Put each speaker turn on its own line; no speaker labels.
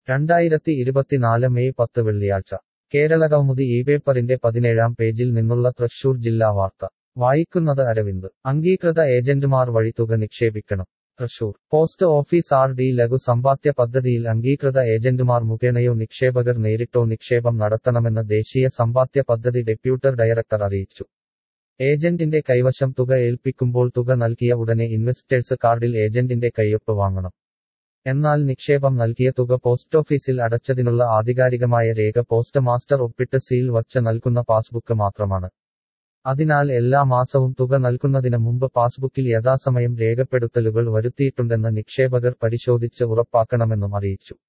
രണ്ടായിരത്തി ഇരുപത്തിനാല് മെയ് പത്ത് വെള്ളിയാഴ്ച കേരളകൗമുദി ഈ പേപ്പറിന്റെ പതിനേഴാം പേജിൽ നിന്നുള്ള തൃശൂർ ജില്ലാ വാർത്ത വായിക്കുന്നത് അരവിന്ദ് അംഗീകൃത ഏജന്റുമാർ വഴി തുക നിക്ഷേപിക്കണം Thrissur post office R D ലഘു സമ്പാദ്യ പദ്ധതിയിൽ അംഗീകൃത ഏജന്റുമാർ മുഖേനയോ നിക്ഷേപകർ നേരിട്ടോ നിക്ഷേപം നടത്തണമെന്ന് ദേശീയ സമ്പാദ്യ പദ്ധതി ഡെപ്യൂട്ടർ ഡയറക്ടർ അറിയിച്ചു ഏജന്റിന്റെ കൈവശം തുക ഏൽപ്പിക്കുമ്പോൾ തുക നൽകിയ ഉടനെ ഇൻവെസ്റ്റേഴ്സ് കാർഡിൽ ഏജന്റിന്റെ കയ്യൊപ്പ് വാങ്ങണം എന്നാൽ നിക്ഷേപം നൽകിയ തുക പോസ്റ്റ് ഓഫീസിൽ അടച്ചതിനുള്ള ആധികാരികമായ രേഖ പോസ്റ്റ് മാസ്റ്റർ ഒപ്പിട്ട് സീൽ വച്ച് നൽകുന്ന പാസ്ബുക്ക് മാത്രമാണ് അതിനാൽ എല്ലാ മാസവും തുക നൽകുന്നതിന് മുമ്പ് പാസ്ബുക്കിൽ യഥാസമയം രേഖപ്പെടുത്തലുകൾ വരുത്തിയിട്ടുണ്ടെന്ന് നിക്ഷേപകർ പരിശോധിച്ച് ഉറപ്പാക്കണമെന്നും അറിയിച്ചു